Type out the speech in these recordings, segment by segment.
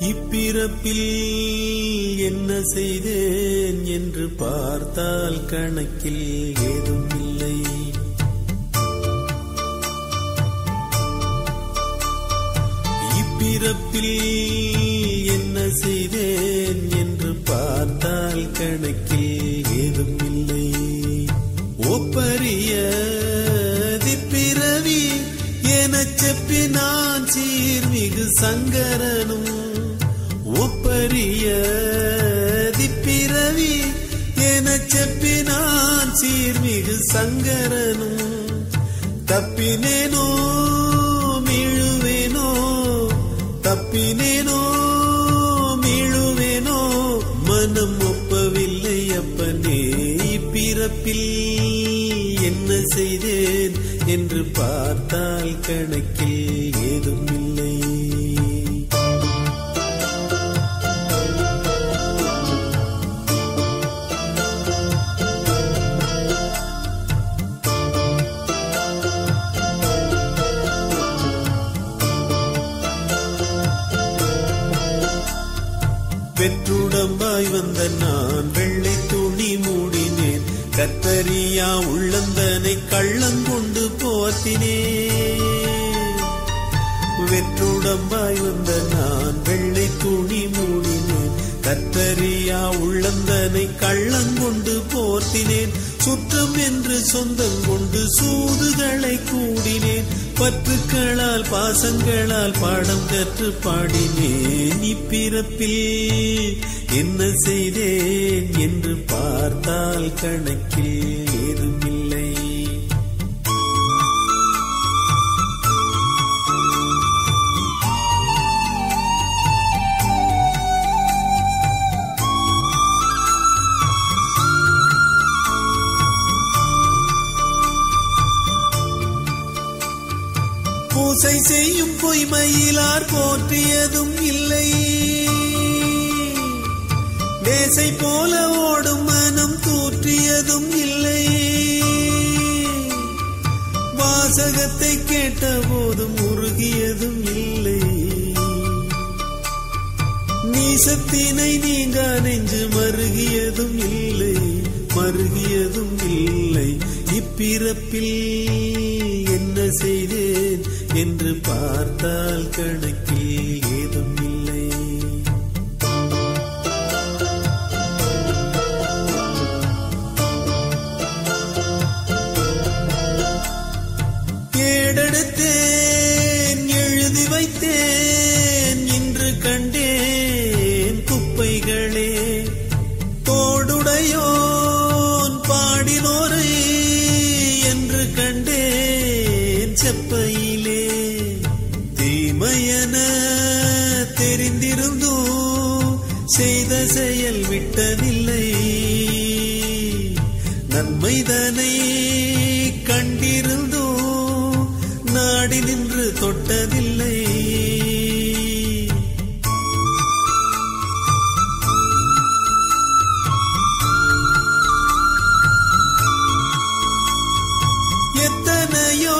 இப்பிறப்பில் என்ன செய்தேன் என்று பார்த்தால் கணக்கில் ஏதும் இல்லை இப்பிறப்பில் என்ன செய்தேன் என்று பார்த்தால் கணக்கில் ஏதும் இல்லை ஒப்பரிய திப்பிறவி எனச் செப்பி நான் சீர்மிகு சங்கரனும் ஒப்பரிய திப்பிறவி எனச் செப்பி நான் சீர்மிகு சங்கரனும் தப்பினேனோ மீழுவேனோ தப்பினேனோ மீழுவேனோ மனம் ஒப்பவில்லை அப்பனே இப்பிறப்பில் என்ன செய்தேன் என்று பார்த்தால் கணக்கில் ஏதும் இல்லை வெற்றுடம்பாய் வந்த நான் வெள்ளை துணி மூடினேன் கத்தரியா உள்ளந்தனை கள்ளங்கொண்டு போத்தினேன் வெற்றுடம்பாய் வந்த நான் வெள்ளை துணி மூடினேன் கத்தரியா உள்ளந்தனை கள்ளங்கொண்டு போர்த்தினேன் சுற்றம் என்று சொந்தம் கொண்டு சூதுகளை கூடினேன் பற்றுக்களால் பாசங்களால் பாடம் கற்று பாடினேன் இப்பிறப்பில் என்ன செய்தேன் என்று பார்த்தால் கணக்கில் ஏதுமில்லை பூசை செய்யும் பொய்மையிலார் போற்றியதும் இல்லை தேசை போல ஓடும் மனம் தூற்றியதும் இல்லை வாசகத்தை கேட்ட போதும் உருகியதும் இல்லை நீசத்தினை நீங்க நெஞ்சு மருகியதும் இல்லை மருகியதும் இல்லை இப்பிறப்பில் என்ன செய்தேன் என்று பார்த்தால் கணக்கில் ஏதும் இல்லை ஏடெடுத்தேன் எழுதி வைத்தேன் இன்று கண்டேன் குப்பைகளே தோடுடையோன் பாடினோரை என்று கண்டேன் செப்பையிலே தீமையன தெரிந்திருந்தோ செய்த செயல் விட்டதில்லை நன்மைதனை கண்டிருந்தோ நாடி நின்று தொட்டதில்லை எத்தனையோ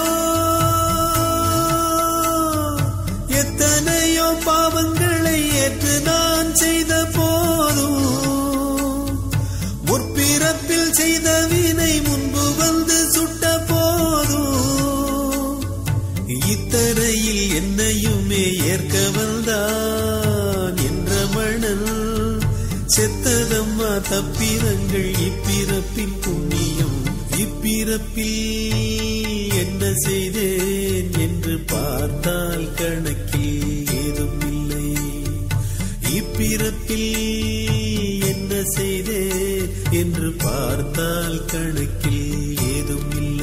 எத்தனையோ பாவங்களை ஏற்று நான் செய்த போதும் முற்பிறப்பில் செய்த வினை முன்பு வந்து சுட்ட போதும் இத்தரையில் என்னையுமே ஏற்க வந்தான் என்ற மணல் செத்ததம்மா தப்பிரங்கள் இப்பிறப்பின் புண்ணியம் இப்பிறப்பில் என்ன செய்தேன் என்று பார்த்தால் கணக்கில் ஏதும் இல்லை இப்பிறப்பில் என்ன செய்தேன் என்று பார்த்தால் கணக்கில் ஏதும் இல்லை